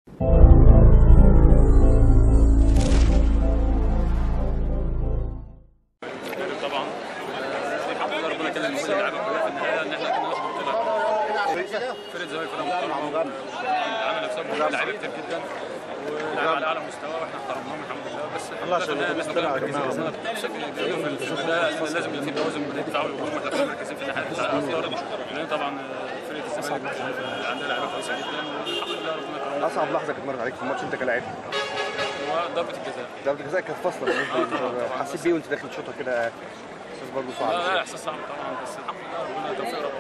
طبعا الحمد لله ربنا كرم كل اللعيبه كلها في النهايه ان احنا كنا ناخد بطوله فرقه الزمالك فرقه محترمه العمل نفسها بطولة لعيبه كتير جدا ولعيبه على اعلى مستوى واحنا احترمناهم الحمد لله بس الله عشان الناس كلها مركزين بشكل كبير في الشوط ده لازم يبقى في توازن بين الدفاع والهجوم واحنا كنا مركزين في الناحيه الاخطر لان طبعا فرقه الزمالك عندها لعيبه كويسه جدا والحمد لله ربنا كرمنا اصعب لحظه كانت مرت عليك في الماتش انت كلاعب ضربه الجزاء ضربه الجزاء كانت فاصله بالنسبه لي حسيت بيه وانت داخل تشوطها كده احساس برضه صعب لا لا احساس صعب طبعا بس الحمد لله ربنا توفيق ربنا